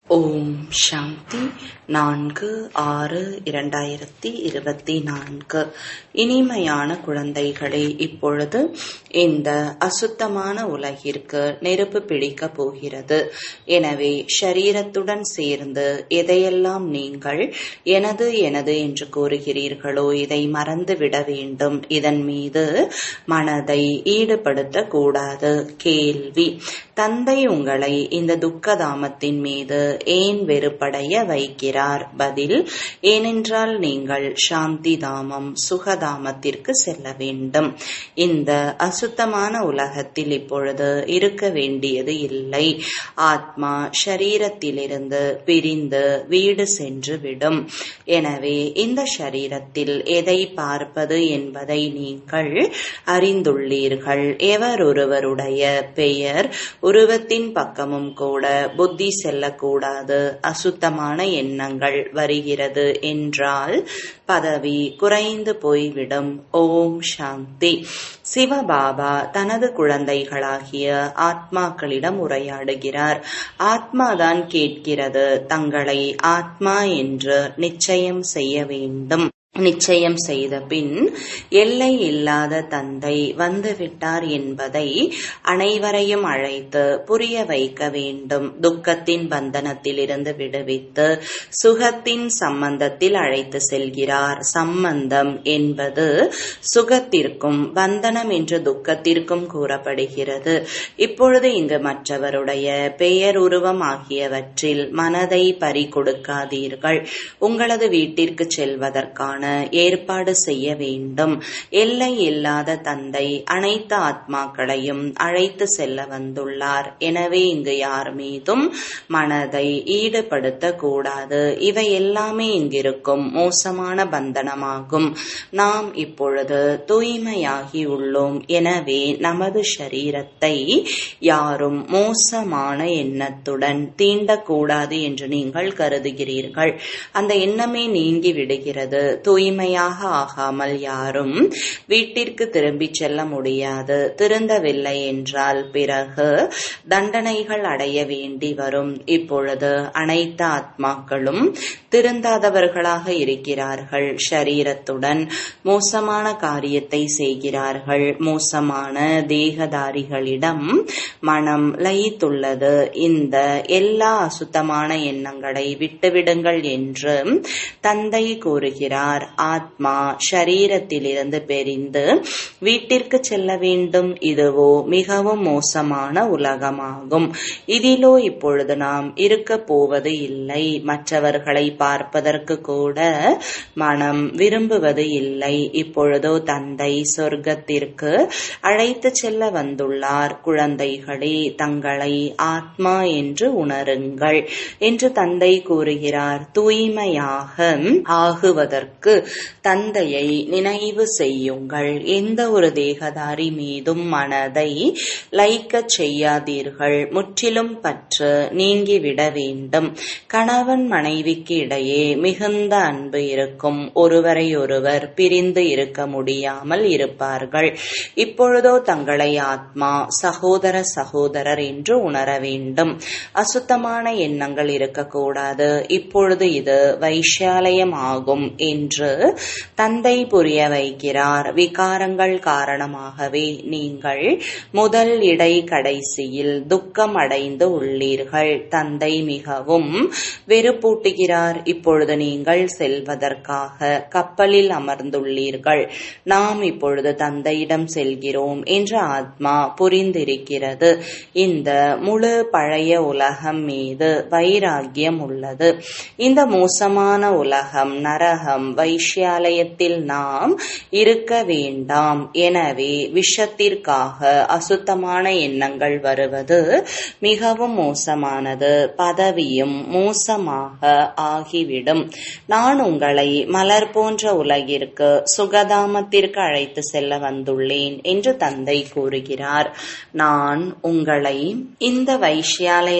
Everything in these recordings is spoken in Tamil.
ஓம் சாந்தி நான்கு ஆறு இரண்டாயிரத்தி இருபத்தி நான்கு இனிமையான குழந்தைகளே இப்பொழுது இந்த அசுத்தமான உலகிற்கு நெருப்பு பிடிக்கப் போகிறது எனவே ஷரீரத்துடன் சேர்ந்து எதையெல்லாம் நீங்கள் எனது எனது என்று கூறுகிறீர்களோ இதை மறந்து விட வேண்டும் இதன் மீது மனதை ஈடுபடுத்தக் கூடாது கேள்வி தந்தை உங்களை இந்த துக்கதாமத்தின் மீது ஏன் வெறுப்படைய வைக்கிறார் பதில் ஏனென்றால் நீங்கள் சாந்தி தாமம் சுகதாமத்திற்கு செல்ல வேண்டும் இந்த அசுத்தமான உலகத்தில் இப்பொழுது இருக்க வேண்டியது இல்லை ஆத்மா ஷரீரத்திலிருந்து பிரிந்து வீடு சென்று விடும் எனவே இந்த ஷரீரத்தில் எதை பார்ப்பது என்பதை நீங்கள் அறிந்துள்ளீர்கள் எவர் ஒருவருடைய பெயர் உருவத்தின் பக்கமும் கூட புத்தி செல்லக்கூடாது அசுத்தமான எண்ணங்கள் வருகிறது என்றால் பதவி குறைந்து போய்விடும் ஓம் சாந்தி சிவபாபா தனது குழந்தைகளாகிய ஆத்மாக்களிடம் உரையாடுகிறார் ஆத்மாதான் கேட்கிறது தங்களை ஆத்மா என்று நிச்சயம் செய்ய வேண்டும் நிச்சயம் செய்த பின் எல்லை இல்லாத தந்தை வந்துவிட்டார் என்பதை அனைவரையும் அழைத்து புரிய வைக்க வேண்டும் துக்கத்தின் பந்தனத்திலிருந்து விடுவித்து சுகத்தின் சம்பந்தத்தில் அழைத்து செல்கிறார் சம்பந்தம் என்பது சுகத்திற்கும் பந்தனம் என்று துக்கத்திற்கும் கூறப்படுகிறது இப்பொழுது இங்கு மற்றவருடைய பெயர் உருவம் ஆகியவற்றில் மனதை பறி கொடுக்காதீர்கள் உங்களது வீட்டிற்கு செல்வதற்கான ஏற்பாடு செய்ய வேண்டும் எல்லை இல்லாத தந்தை அனைத்து ஆத்மாக்களையும் அழைத்து செல்ல வந்துள்ளார் எனவே இங்கு யார் மீதும் மனதை ஈடுபடுத்த கூடாது இவை எல்லாமே இங்கிருக்கும் மோசமான பந்தனமாகும் நாம் இப்பொழுது தூய்மையாகி உள்ளோம் எனவே நமது ஷரீரத்தை யாரும் மோசமான எண்ணத்துடன் தீண்டக்கூடாது என்று நீங்கள் கருதுகிறீர்கள் அந்த எண்ணமே நீங்கி விடுகிறது தூய்மையாக ஆகாமல் யாரும் வீட்டிற்கு திரும்பிச் செல்ல முடியாது திருந்தவில்லை என்றால் பிறகு தண்டனைகள் அடைய வேண்டி வரும் இப்பொழுது அனைத்து ஆத்மாக்களும் திருந்தாதவர்களாக இருக்கிறார்கள் ஷரீரத்துடன் மோசமான காரியத்தை செய்கிறார்கள் மோசமான தேகதாரிகளிடம் மனம் லயித்துள்ளது இந்த எல்லா அசுத்தமான எண்ணங்களை விட்டுவிடுங்கள் என்று தந்தை கூறுகிறார் ஆத்மா ஷரீரத்திலிருந்து பெரிந்து வீட்டிற்கு செல்ல வேண்டும் இதுவோ மிகவும் மோசமான உலகமாகும் இதிலோ இப்பொழுது நாம் இருக்க போவது இல்லை மற்றவர்களை பார்ப்பதற்கு கூட மனம் விரும்புவது இல்லை இப்பொழுதோ தந்தை சொர்க்கத்திற்கு அழைத்து செல்ல வந்துள்ளார் குழந்தைகளே தங்களை ஆத்மா என்று உணருங்கள் என்று தந்தை கூறுகிறார் தூய்மையாக ஆகுவதற்கு தந்தையை நினைவு செய்யுங்கள் எந்த ஒரு தேகதாரி மீதும் மனதை லைக்கச் செய்யாதீர்கள் முற்றிலும் பற்று நீங்கிவிட வேண்டும் கணவன் மனைவிக்கு இடையே மிகுந்த அன்பு இருக்கும் ஒருவரை ஒருவர் பிரிந்து இருக்க முடியாமல் இருப்பார்கள் இப்பொழுதோ தங்களை ஆத்மா சகோதர சகோதரர் என்று உணர வேண்டும் அசுத்தமான எண்ணங்கள் இருக்கக்கூடாது இப்பொழுது இது வைஷாலயம் ஆகும் என்று தந்தை புரிய வைக்கிறார் விகாரங்கள் காரணமாகவே நீங்கள் முதல் இடை கடைசியில் துக்கம் அடைந்து உள்ளீர்கள் தந்தை மிகவும் வெறுப்பூட்டுகிறார் இப்பொழுது நீங்கள் செல்வதற்காக கப்பலில் அமர்ந்துள்ளீர்கள் நாம் இப்பொழுது தந்தையிடம் செல்கிறோம் என்று ஆத்மா புரிந்திருக்கிறது இந்த முழு பழைய உலகம் மீது வைராகியம் உள்ளது இந்த மோசமான உலகம் நரகம் வைஷ்யாலயத்தில் நாம் இருக்க வேண்டாம் எனவே விஷத்திற்காக அசுத்தமான எண்ணங்கள் வருவது மிகவும் மோசமானது பதவியும் மோசமாக ஆகிவிடும் நான் உங்களை மலர் போன்ற உலகிற்கு சுகதாமத்திற்கு அழைத்து செல்ல வந்துள்ளேன் என்று தந்தை கூறுகிறார் நான் உங்களை இந்த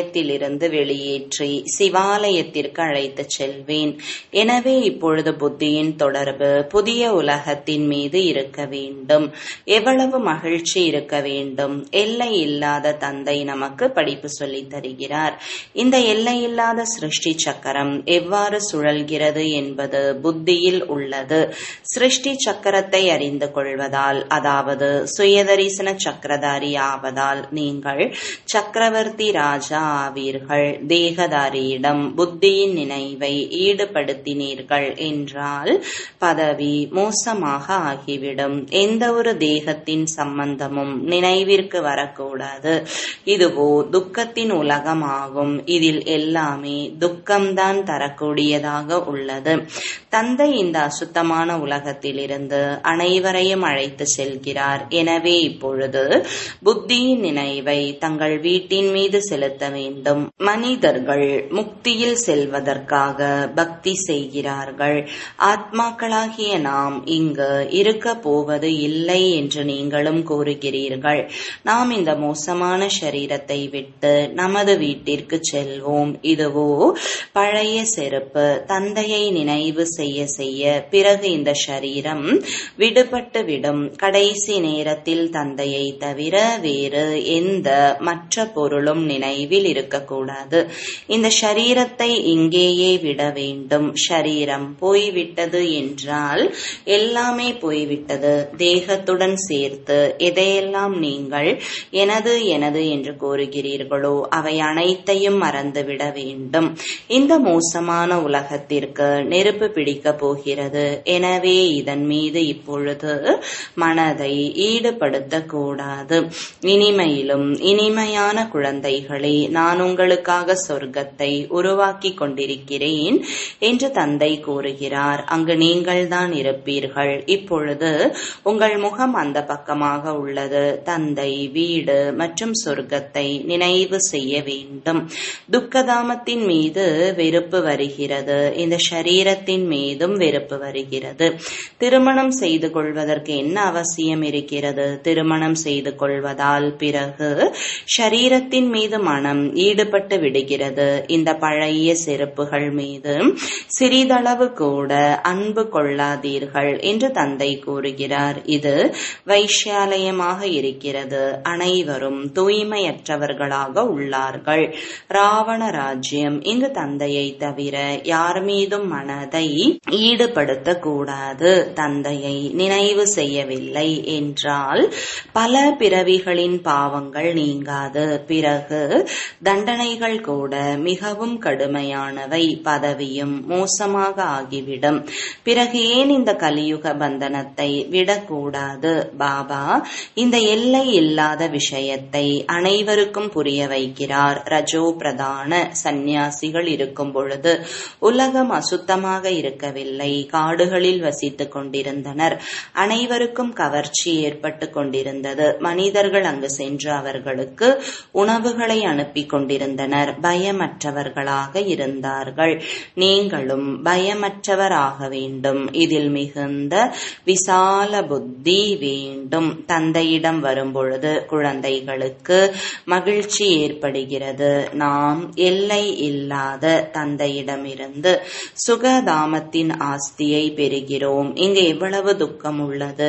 வைஷ்யாலயத்திலிருந்து வெளியேற்றி சிவாலயத்திற்கு அழைத்து செல்வேன் எனவே இப்பொழுது புத்தியின் தந்தையின் தொடர்பு புதிய உலகத்தின் மீது இருக்க வேண்டும் எவ்வளவு மகிழ்ச்சி இருக்க வேண்டும் எல்லை இல்லாத தந்தை நமக்கு படிப்பு சொல்லித் தருகிறார் இந்த எல்லையில்லாத சிருஷ்டி சக்கரம் எவ்வாறு சுழல்கிறது என்பது புத்தியில் உள்ளது சிருஷ்டி சக்கரத்தை அறிந்து கொள்வதால் அதாவது சுயதரிசன சக்கரதாரி ஆவதால் நீங்கள் சக்கரவர்த்தி ராஜா ஆவீர்கள் தேகதாரியிடம் புத்தியின் நினைவை ஈடுபடுத்தினீர்கள் என்றால் பதவி மோசமாக ஆகிவிடும் எந்த ஒரு தேகத்தின் சம்பந்தமும் நினைவிற்கு வரக்கூடாது இதுவோ துக்கத்தின் உலகமாகும் இதில் எல்லாமே துக்கம்தான் தரக்கூடியதாக உள்ளது தந்தை இந்த அசுத்தமான உலகத்திலிருந்து அனைவரையும் அழைத்து செல்கிறார் எனவே இப்பொழுது புத்தியின் நினைவை தங்கள் வீட்டின் மீது செலுத்த வேண்டும் மனிதர்கள் முக்தியில் செல்வதற்காக பக்தி செய்கிறார்கள் ஆத்மாக்களாகிய நாம் இங்கு இருக்க போவது இல்லை என்று நீங்களும் கூறுகிறீர்கள் நாம் இந்த மோசமான சரீரத்தை விட்டு நமது வீட்டிற்கு செல்வோம் இதுவோ பழைய செருப்பு தந்தையை நினைவு செய்ய செய்ய பிறகு இந்த சரீரம் விடுபட்டு விடும் கடைசி நேரத்தில் தந்தையை தவிர வேறு எந்த மற்ற பொருளும் நினைவில் இருக்கக்கூடாது இந்த சரீரத்தை இங்கேயே விட வேண்டும் சரீரம் போய்விட்டது என்றால் எல்லாமே போய்விட்டது தேகத்துடன் சேர்த்து எதையெல்லாம் நீங்கள் எனது எனது என்று கூறுகிறீர்களோ அவை அனைத்தையும் மறந்துவிட வேண்டும் இந்த மோசமான உலகத்திற்கு நெருப்பு பிடிக்கப் போகிறது எனவே இதன் மீது இப்பொழுது மனதை ஈடுபடுத்தக் கூடாது இனிமையிலும் இனிமையான குழந்தைகளே நான் உங்களுக்காக சொர்க்கத்தை உருவாக்கி கொண்டிருக்கிறேன் என்று தந்தை கூறுகிறார் அங்கு நீங்கள்தான் இருப்பீர்கள் இப்பொழுது உங்கள் முகம் அந்த பக்கமாக உள்ளது தந்தை வீடு மற்றும் சொர்க்கத்தை நினைவு செய்ய வேண்டும் துக்கதாமத்தின் மீது வெறுப்பு வருகிறது இந்த சரீரத்தின் மீதும் வெறுப்பு வருகிறது திருமணம் செய்து கொள்வதற்கு என்ன அவசியம் இருக்கிறது திருமணம் செய்து கொள்வதால் பிறகு ஷரீரத்தின் மீது மனம் ஈடுபட்டு விடுகிறது இந்த பழைய செருப்புகள் மீது சிறிதளவு கூட அன்பு கொள்ளாதீர்கள் என்று தந்தை கூறுகிறார் இது வைஷாலயமாக இருக்கிறது அனைவரும் தூய்மையற்றவர்களாக உள்ளார்கள் ராவண ராஜ்யம் இங்கு தந்தையை தவிர யார் மீதும் மனதை ஈடுபடுத்த கூடாது தந்தையை நினைவு செய்யவில்லை என்றால் பல பிறவிகளின் பாவங்கள் நீங்காது பிறகு தண்டனைகள் கூட மிகவும் கடுமையானவை பதவியும் மோசமாக ஆகிவிடும் பிறகு ஏன் இந்த கலியுக பந்தனத்தை விடக்கூடாது பாபா இந்த எல்லை இல்லாத விஷயத்தை அனைவருக்கும் புரிய வைக்கிறார் ரஜோ பிரதான சந்நியாசிகள் இருக்கும் பொழுது உலகம் அசுத்தமாக இருக்கவில்லை காடுகளில் வசித்துக் கொண்டிருந்தனர் அனைவருக்கும் கவர்ச்சி ஏற்பட்டு கொண்டிருந்தது மனிதர்கள் அங்கு சென்று அவர்களுக்கு உணவுகளை அனுப்பி கொண்டிருந்தனர் பயமற்றவர்களாக இருந்தார்கள் நீங்களும் பயமற்றவராக வேண்டும் இதில் மிகுந்த விசால புத்தி வேண்டும் தந்தையிடம் வரும்பொழுது குழந்தைகளுக்கு மகிழ்ச்சி ஏற்படுகிறது நாம் எல்லை இல்லாத தந்தையிடமிருந்து சுகதாமத்தின் ஆஸ்தியை பெறுகிறோம் இங்கு எவ்வளவு துக்கம் உள்ளது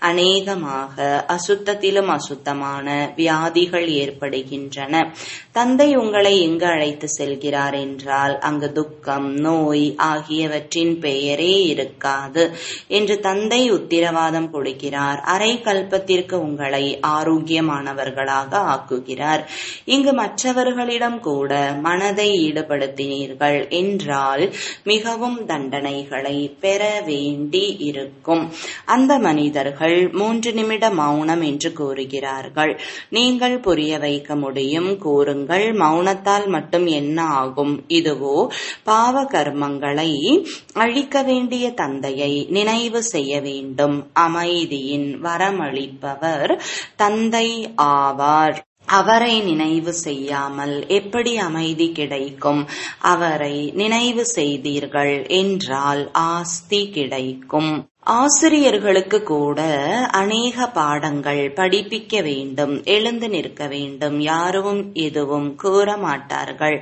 அநேகமாக அசுத்தத்திலும் அசுத்தமான வியாதிகள் ஏற்படுகின்றன தந்தை உங்களை எங்கு அழைத்து செல்கிறார் என்றால் அங்கு துக்கம் நோய் ஆகியவற்றின் பெயரே இருக்காது என்று தந்தை உத்திரவாதம் கொடுக்கிறார் அரை கல்பத்திற்கு உங்களை ஆரோக்கியமானவர்களாக ஆக்குகிறார் இங்கு மற்றவர்களிடம் கூட மனதை ஈடுபடுத்தினீர்கள் என்றால் மிகவும் தண்டனைகளை பெற வேண்டி இருக்கும் அந்த மனிதர்கள் மூன்று நிமிட மௌனம் என்று கூறுகிறார்கள் நீங்கள் புரிய வைக்க முடியும் கூறுங்கள் மௌனத்தால் மட்டும் என்ன ஆகும் இதுவோ பாவ கர்மங்களை அழிக்க வேண்டிய தந்தையை நினைவு செய்ய வேண்டும் அமைதியின் வரமளிப்பவர் தந்தை ஆவார் அவரை நினைவு செய்யாமல் எப்படி அமைதி கிடைக்கும் அவரை நினைவு செய்தீர்கள் என்றால் ஆஸ்தி கிடைக்கும் ஆசிரியர்களுக்கு கூட அநேக பாடங்கள் படிப்பிக்க வேண்டும் எழுந்து நிற்க வேண்டும் யாரும் எதுவும் கூற மாட்டார்கள்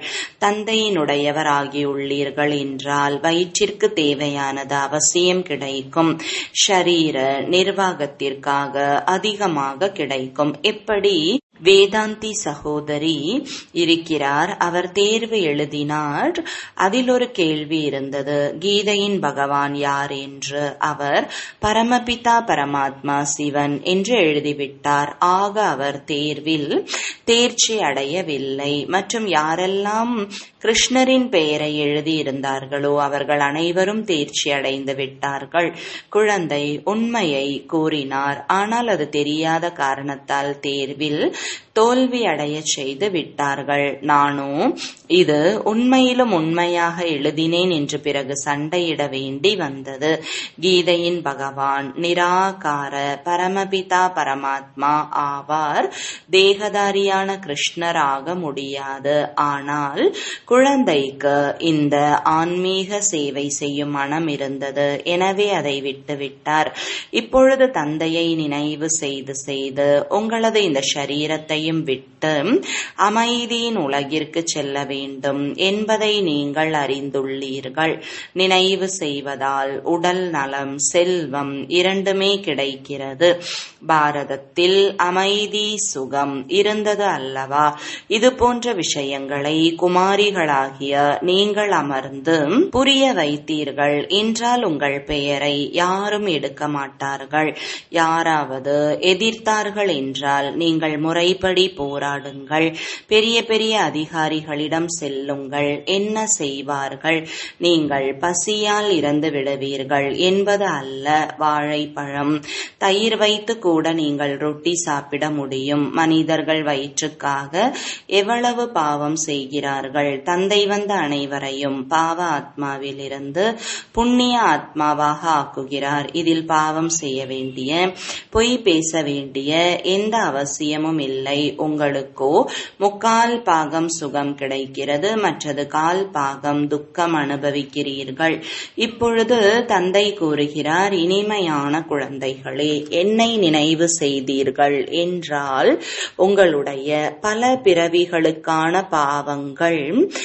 தந்தையினுடையவராகியுள்ளீர்கள் என்றால் வயிற்றிற்கு தேவையானது அவசியம் கிடைக்கும் ஷரீர நிர்வாகத்திற்காக அதிகமாக கிடைக்கும் எப்படி வேதாந்தி சகோதரி இருக்கிறார் அவர் தேர்வு எழுதினார் அதில் ஒரு கேள்வி இருந்தது கீதையின் பகவான் யார் என்று அவர் பரமபிதா பரமாத்மா சிவன் என்று எழுதிவிட்டார் ஆக அவர் தேர்வில் தேர்ச்சி அடையவில்லை மற்றும் யாரெல்லாம் கிருஷ்ணரின் பெயரை எழுதியிருந்தார்களோ அவர்கள் அனைவரும் தேர்ச்சி அடைந்து விட்டார்கள் குழந்தை உண்மையை கூறினார் ஆனால் அது தெரியாத காரணத்தால் தேர்வில் தோல்வி அடைய செய்து விட்டார்கள் நானும் இது உண்மையிலும் உண்மையாக எழுதினேன் என்று பிறகு சண்டையிட வேண்டி வந்தது கீதையின் பகவான் நிராகார பரமபிதா பரமாத்மா ஆவார் தேகதாரியான கிருஷ்ணர் ஆக முடியாது ஆனால் குழந்தைக்கு இந்த ஆன்மீக சேவை செய்யும் மனம் இருந்தது எனவே அதை விட்டுவிட்டார் இப்பொழுது தந்தையை நினைவு செய்து செய்து உங்களது இந்த சரீரத்தையும் விட்டு அமைதியின் உலகிற்கு செல்ல வேண்டும் என்பதை நீங்கள் அறிந்துள்ளீர்கள் நினைவு செய்வதால் உடல் நலம் செல்வம் இரண்டுமே கிடைக்கிறது பாரதத்தில் அமைதி சுகம் இருந்தது அல்லவா இது போன்ற விஷயங்களை குமாரிகளாகிய நீங்கள் அமர்ந்து புரிய வைத்தீர்கள் என்றால் உங்கள் பெயரை யாரும் எடுக்க மாட்டார்கள் யாராவது எதிர்த்தார்கள் என்றால் நீங்கள் முறைப்படி போராடுங்கள் பெரிய பெரிய அதிகாரிகளிடம் செல்லுங்கள் என்ன செய்வார்கள் நீங்கள் பசியால் இறந்து விடுவீர்கள் என்பது அல்ல வாழைப்பழம் தயிர் வைத்து கூட நீங்கள் ரொட்டி சாப்பிட முடியும் மனிதர்கள் வயிற்றுக்காக எவ்வளவு பாவம் செய்கிறார்கள் தந்தை வந்த அனைவரையும் பாவ ஆத்மாவிலிருந்து புண்ணிய ஆத்மாவாக ஆக்குகிறார் இதில் பாவம் செய்ய வேண்டிய பொய் பேச வேண்டிய எந்த அவசியமும் இல்லை உங்களுக்கோ முக்கால் பாகம் சுகம் கிடைக்கிறது மற்றது கால் பாகம் துக்கம் அனுபவிக்கிறீர்கள் இப்பொழுது தந்தை கூறுகிறார் இனிமையான குழந்தைகளே என்னை நினைவு செய்தீர்கள் என்றால் உங்களுடைய பல பிறவிகளுக்கான பாவங்கள்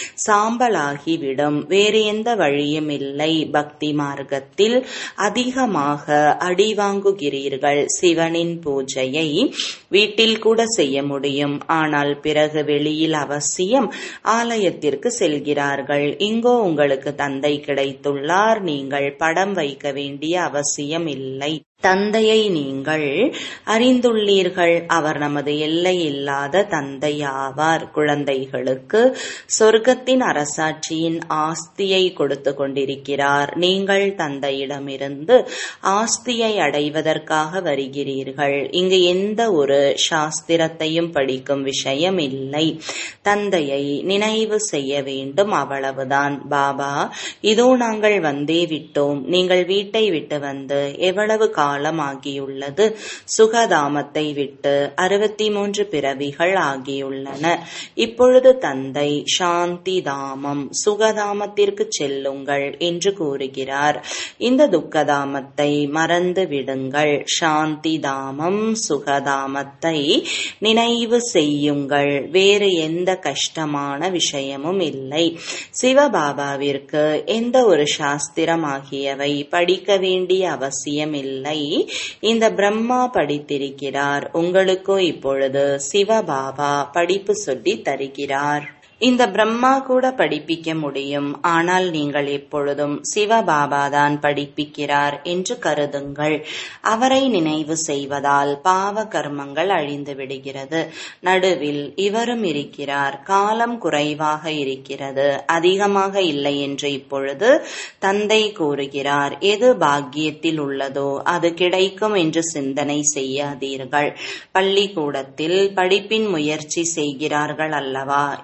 சாம்பலாகிவிடும் வேறு எந்த வழியும் இல்லை பக்தி மார்க்கத்தில் அதிகமாக அடி வாங்குகிறீர்கள் சிவனின் பூஜையை வீட்டில் கூட செய்ய முடியும் ஆனால் பிறகு வெளியில் அவசியம் ஆலயத்திற்கு செல்கிறார்கள் இங்கோ உங்களுக்கு தந்தை கிடைத்துள்ளார் நீங்கள் படம் வைக்க வேண்டிய அவசியம் இல்லை தந்தையை நீங்கள் அறிந்துள்ளீர்கள் அவர் நமது எல்லை இல்லாத தந்தை ஆவார் குழந்தைகளுக்கு சொர்க்கத்தின் அரசாட்சியின் ஆஸ்தியை கொடுத்து கொண்டிருக்கிறார் நீங்கள் தந்தையிடமிருந்து ஆஸ்தியை அடைவதற்காக வருகிறீர்கள் இங்கு எந்த ஒரு சாஸ்திரத்தையும் படிக்கும் விஷயம் இல்லை தந்தையை நினைவு செய்ய வேண்டும் அவ்வளவுதான் பாபா இதோ நாங்கள் வந்தே விட்டோம் நீங்கள் வீட்டை விட்டு வந்து எவ்வளவு காலம் ஆகியுள்ளது சுகதாமத்தை விட்டு அறுபத்தி மூன்று பிறவிகள் ஆகியுள்ளன இப்பொழுது தந்தை சாந்தி தாமம் சுகதாமத்திற்கு செல்லுங்கள் என்று கூறுகிறார் இந்த துக்கதாமத்தை மறந்து விடுங்கள் சாந்தி தாமம் சுகதாமத்தை நினைவு செய்யுங்கள் வேறு எந்த கஷ்டமான விஷயமும் இல்லை சிவபாபாவிற்கு எந்த ஒரு சாஸ்திரம் ஆகியவை படிக்க வேண்டிய அவசியம் இல்லை இந்த பிரம்மா படித்திருக்கிறார் உங்களுக்கோ இப்பொழுது சிவபாபா படிப்பு சொல்லி தருகிறார் இந்த பிரம்மா கூட படிப்பிக்க முடியும் ஆனால் நீங்கள் எப்பொழுதும் சிவபாபா தான் படிப்பிக்கிறார் என்று கருதுங்கள் அவரை நினைவு செய்வதால் பாவ கர்மங்கள் அழிந்து விடுகிறது நடுவில் இவரும் இருக்கிறார் காலம் குறைவாக இருக்கிறது அதிகமாக இல்லை என்று இப்பொழுது தந்தை கூறுகிறார் எது பாக்கியத்தில் உள்ளதோ அது கிடைக்கும் என்று சிந்தனை செய்யாதீர்கள் பள்ளிக்கூடத்தில் படிப்பின் முயற்சி செய்கிறார்கள் அல்லவா இது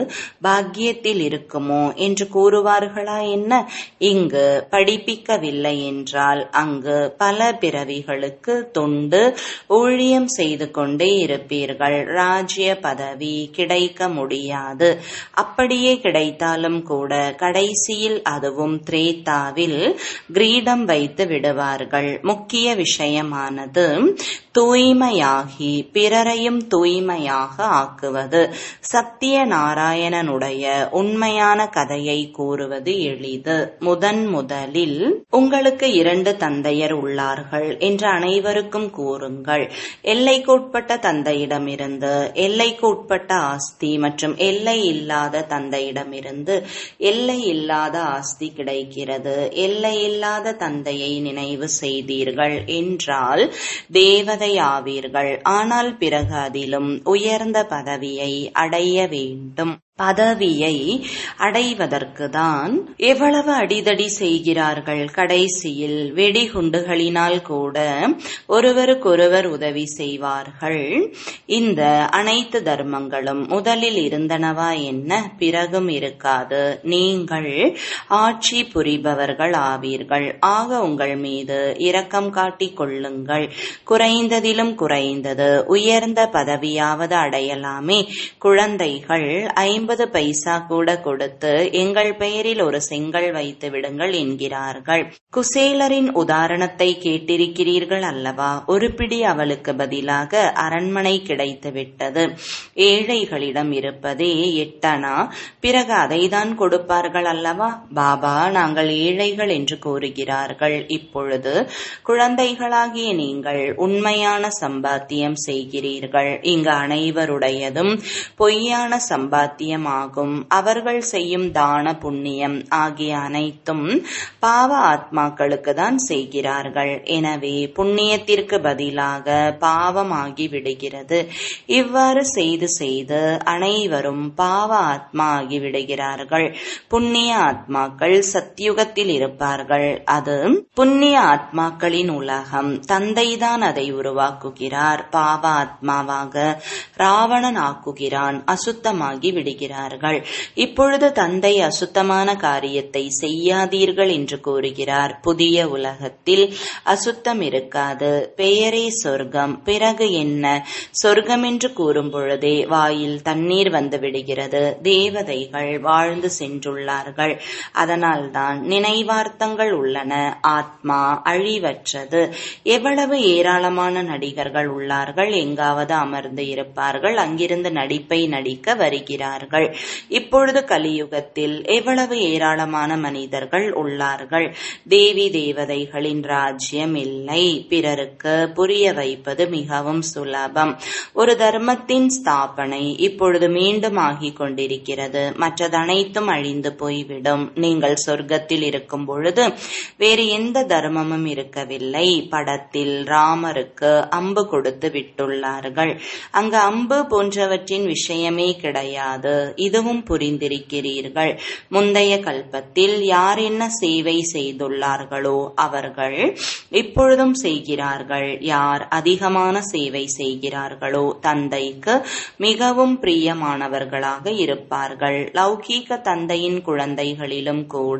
பாக்கியத்தில் இருக்குமோ என்று கூறுவார்களா என்ன இங்கு படிப்பிக்கவில்லை என்றால் அங்கு பல பிறவிகளுக்கு தொண்டு ஊழியம் செய்து கொண்டே இருப்பீர்கள் ராஜ்ய பதவி கிடைக்க முடியாது அப்படியே கிடைத்தாலும் கூட கடைசியில் அதுவும் திரேத்தாவில் கிரீடம் வைத்து விடுவார்கள் முக்கிய விஷயமானது தூய்மையாகி பிறரையும் தூய்மையாக ஆக்குவது சத்திய நாராயணனுடைய உண்மையான கதையை கூறுவது எளிது முதன் முதலில் உங்களுக்கு இரண்டு தந்தையர் உள்ளார்கள் என்று அனைவருக்கும் கூறுங்கள் எல்லைக்குட்பட்ட தந்தையிடமிருந்து எல்லைக்கு உட்பட்ட ஆஸ்தி மற்றும் எல்லை இல்லாத தந்தையிடமிருந்து எல்லை இல்லாத ஆஸ்தி கிடைக்கிறது எல்லை இல்லாத தந்தையை நினைவு செய்தீர்கள் என்றால் தேவதை ஆவீர்கள் ஆனால் பிறகு அதிலும் உயர்ந்த பதவியை அடைய வேண்டும் பதவியை அடைவதற்குதான் எவ்வளவு அடிதடி செய்கிறார்கள் கடைசியில் வெடிகுண்டுகளினால் கூட ஒருவருக்கொருவர் உதவி செய்வார்கள் இந்த அனைத்து தர்மங்களும் முதலில் இருந்தனவா என்ன பிறகும் இருக்காது நீங்கள் ஆட்சி புரிபவர்கள் ஆவீர்கள் ஆக உங்கள் மீது இரக்கம் காட்டிக் கொள்ளுங்கள் குறைந்ததிலும் குறைந்தது உயர்ந்த பதவியாவது அடையலாமே குழந்தைகள் ஐம்பது பைசா கூட கொடுத்து எங்கள் பெயரில் ஒரு செங்கல் வைத்து விடுங்கள் என்கிறார்கள் குசேலரின் உதாரணத்தை கேட்டிருக்கிறீர்கள் அல்லவா ஒரு பிடி அவளுக்கு பதிலாக அரண்மனை கிடைத்து விட்டது ஏழைகளிடம் இருப்பதே எட்டனா பிறகு அதைதான் கொடுப்பார்கள் அல்லவா பாபா நாங்கள் ஏழைகள் என்று கூறுகிறார்கள் இப்பொழுது குழந்தைகளாகிய நீங்கள் உண்மையான சம்பாத்தியம் செய்கிறீர்கள் இங்கு அனைவருடையதும் பொய்யான சம்பாத்தியமாகும் அவர்கள் செய்யும் தான புண்ணியம் ஆகிய அனைத்தும் பாவ ஆத்மாக்களுக்கு தான் செய்கிறார்கள் எனவே புண்ணியத்திற்கு பதிலாக பாவமாகி விடுகிறது இவ்வாறு செய்து செய்து அனைவரும் பாவ ஆத்மா ஆகி விடுகிறார்கள் புண்ணிய ஆத்மாக்கள் சத்தியுகத்தில் இருப்பார்கள் அது புண்ணிய ஆத்மாக்களின் உலகம் தந்தைதான் அதை உருவாக்குகிறார் பாவ ஆத்மாவாக ராவணன் ஆக்குகிறான் அசுத்தமாகி விடுகிறார்கள் இப்பொழுது தந்தை அசுத்தமான காரியத்தை செய்யாதீர்கள் என்று கூறுகிறார் புதிய உலகத்தில் அசுத்தம் இருக்காது பெயரே சொர்க்கம் பிறகு என்ன சொர்க்கம் என்று கூறும் பொழுதே வாயில் தண்ணீர் வந்து விடுகிறது தேவதைகள் வாழ்ந்து சென்றுள்ளார்கள் அதனால்தான் நினைவார்த்தங்கள் உள்ளன ஆத்மா அழிவற்றது எவ்வளவு ஏராளமான நடிகர்கள் உள்ளார்கள் எங்காவது அமர்ந்து இருப்பார்கள் அங்கிருந்து நடிப்பை நடிக்க வருகிறார்கள் இப்பொழுது கலியுகத்தில் எவ்வளவு ஏராளமான மனிதர்கள் உள்ளார்கள் தேவி தேவதைகளின் ராஜ்யம் இல்லை பிறருக்கு புரிய வைப்பது மிகவும் சுலபம் ஒரு தர்மத்தின் ஸ்தாபனை இப்பொழுது மீண்டும் ஆகிக் கொண்டிருக்கிறது மற்றதனைத்தும் அழிந்து போய்விடும் நீங்கள் சொர்க்கத்தில் இருக்கும் பொழுது வேறு எந்த தர்மமும் இருக்கவில்லை படத்தில் ராமருக்கு அம்பு கொடுத்து விட்டுள்ளார்கள் அங்கு அம்பு போன்றவற்றின் விஷயமே கிடையாது இதுவும் புரிந்திருக்கிறீர்கள் முந்தைய கல்பத்தில் யார் என்ன சேவை செய்துள்ளார்களோ அவர்கள் இப்பொழுதும் செய்கிறார்கள் யார் அதிகமான சேவை செய்கிறார்களோ தந்தைக்கு மிகவும் பிரியமானவர்களாக இருப்பார்கள் லௌகீக தந்தையின் குழந்தைகளிலும் கூட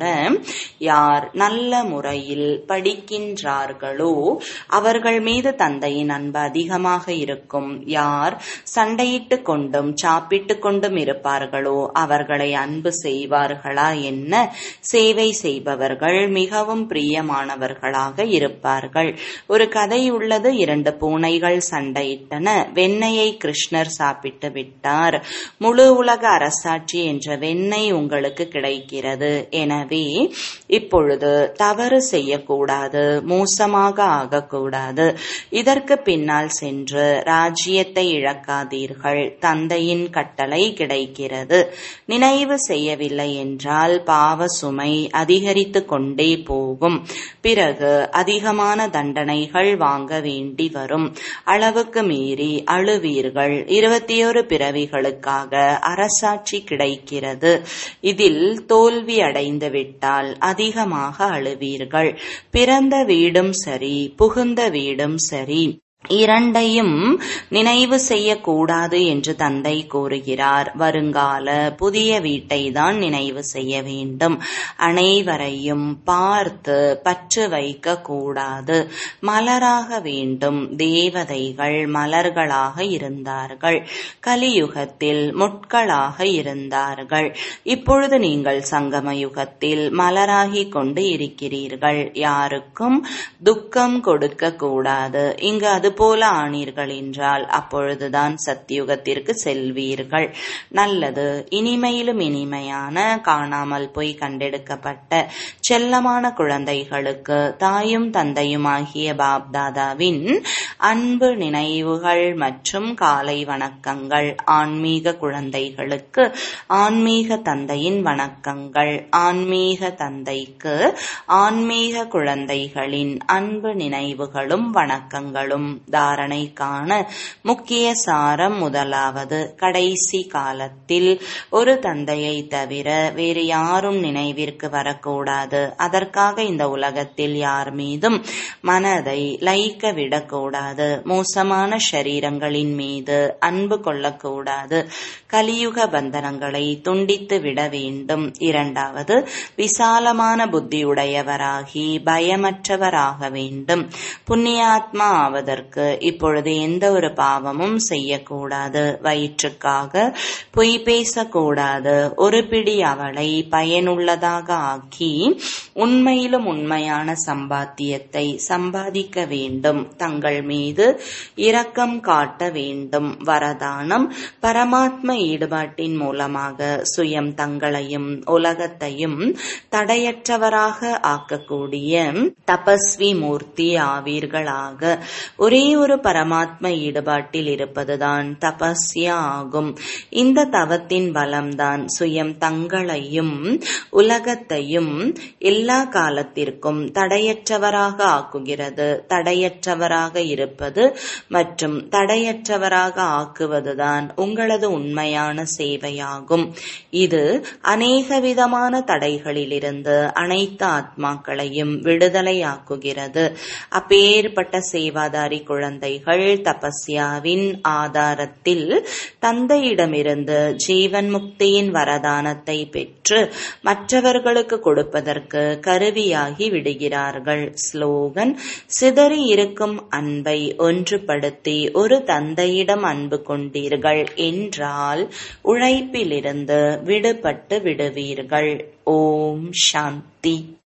யார் நல்ல முறையில் படிக்கின்றார்களோ அவர்கள் மீது தந்தையின் அன்பு அதிகமாக இருக்கும் யார் சண்டையிட்டு கொண்டும் சாப்பிட்டு கொண்டும் இருப்பார்களோ அவர்களை அன்பு செய்வார்களா என்ன சேவை செய்பவர்கள் மிகவும் பிரியமானவர்களாக இருப்பார்கள் ஒரு கதை உள்ளது இரண்டு பூனைகள் சண்டையிட்டன வெண்ணெயை கிருஷ்ணர் சாப்பிட்டு விட்டார் முழு உலக அரசாட்சி என்ற வெண்ணெய் உங்களுக்கு கிடைக்கிறது எனவே இப்பொழுது தவறு செய்யக்கூடாது மோசமாக ஆகக்கூடாது இதற்கு பின்னால் சென்று ராஜ்யத்தை இழக்காதீர்கள் தந்தையின் கட்டளை கிடைக்கிறது நினைவு செய்யவில்லை என்றால் பாவ சுமை அதிகரித்து கொண்டே போகும் பிறகு அதிகமான தண்டனைகள் வாங்க வேண்டி வரும் அளவுக்கு மீறி அழுவீர்கள் இருபத்தியோரு பிறவிகளுக்காக அரசாட்சி கிடைக்கிறது இதில் தோல்வி அடைந்து விட்டால் அதிகமாக அழுவீர்கள் பிறந்த வீடும் சரி புகுந்த வீடும் சரி இரண்டையும் நினைவு செய்யக்கூடாது என்று தந்தை கூறுகிறார் வருங்கால புதிய வீட்டை தான் நினைவு செய்ய வேண்டும் அனைவரையும் பார்த்து பற்று வைக்க கூடாது மலராக வேண்டும் தேவதைகள் மலர்களாக இருந்தார்கள் கலியுகத்தில் முட்களாக இருந்தார்கள் இப்பொழுது நீங்கள் சங்கம யுகத்தில் மலராகி கொண்டு இருக்கிறீர்கள் யாருக்கும் துக்கம் கொடுக்க கூடாது இங்கு அது போல ஆனீர்கள் என்றால் அப்பொழுதுதான் சத்தியுகத்திற்கு செல்வீர்கள் நல்லது இனிமையிலும் இனிமையான காணாமல் போய் கண்டெடுக்கப்பட்ட செல்லமான குழந்தைகளுக்கு தாயும் தந்தையுமாகிய பாப்தாதாவின் அன்பு நினைவுகள் மற்றும் காலை வணக்கங்கள் ஆன்மீக குழந்தைகளுக்கு ஆன்மீக தந்தையின் வணக்கங்கள் ஆன்மீக தந்தைக்கு ஆன்மீக குழந்தைகளின் அன்பு நினைவுகளும் வணக்கங்களும் தாரணைக்கான முக்கிய சாரம் முதலாவது கடைசி காலத்தில் ஒரு தந்தையை தவிர வேறு யாரும் நினைவிற்கு வரக்கூடாது அதற்காக இந்த உலகத்தில் யார் மீதும் மனதை லைக்க விடக்கூடாது மோசமான ஷரீரங்களின் மீது அன்பு கொள்ளக்கூடாது கலியுக பந்தனங்களை துண்டித்து விட வேண்டும் இரண்டாவது விசாலமான புத்தியுடையவராகி பயமற்றவராக வேண்டும் புண்ணியாத்மா ஆவதற்கு இப்பொழுது எந்த ஒரு பாவமும் செய்யக்கூடாது வயிற்றுக்காக பொய் பேசக்கூடாது ஒரு பிடி அவளை பயனுள்ளதாக ஆக்கி உண்மையிலும் உண்மையான சம்பாத்தியத்தை சம்பாதிக்க வேண்டும் தங்கள் மீது இரக்கம் காட்ட வேண்டும் வரதானம் பரமாத்ம ஈடுபாட்டின் மூலமாக சுயம் தங்களையும் உலகத்தையும் தடையற்றவராக ஆக்கக்கூடிய தபஸ்வி மூர்த்தி ஆவீர்களாக ஒரே ஒரு பரமாத்ம ஈடுபாட்டில் இருப்பதுதான் தபஸ்யா ஆகும் இந்த தவத்தின் பலம்தான் சுயம் தங்களையும் உலகத்தையும் எல்லா காலத்திற்கும் தடையற்றவராக ஆக்குகிறது தடையற்றவராக இருப்பது மற்றும் தடையற்றவராக ஆக்குவதுதான் உங்களது உண்மையான சேவையாகும் இது அநேக விதமான தடைகளிலிருந்து அனைத்து ஆத்மாக்களையும் விடுதலையாக்குகிறது அப்பேற்பட்ட சேவாதாரி குழந்தைகள் தபஸ்யாவின் ஆதாரத்தில் தந்தையிடமிருந்து ஜீவன் முக்தியின் வரதானத்தை பெற்று மற்றவர்களுக்கு கொடுப்பதற்கு கருவியாகி விடுகிறார்கள் ஸ்லோகன் சிதறி இருக்கும் அன்பை ஒன்றுபடுத்தி ஒரு தந்தையிடம் அன்பு கொண்டீர்கள் என்றால் உழைப்பிலிருந்து விடுபட்டு விடுவீர்கள் ஓம் சாந்தி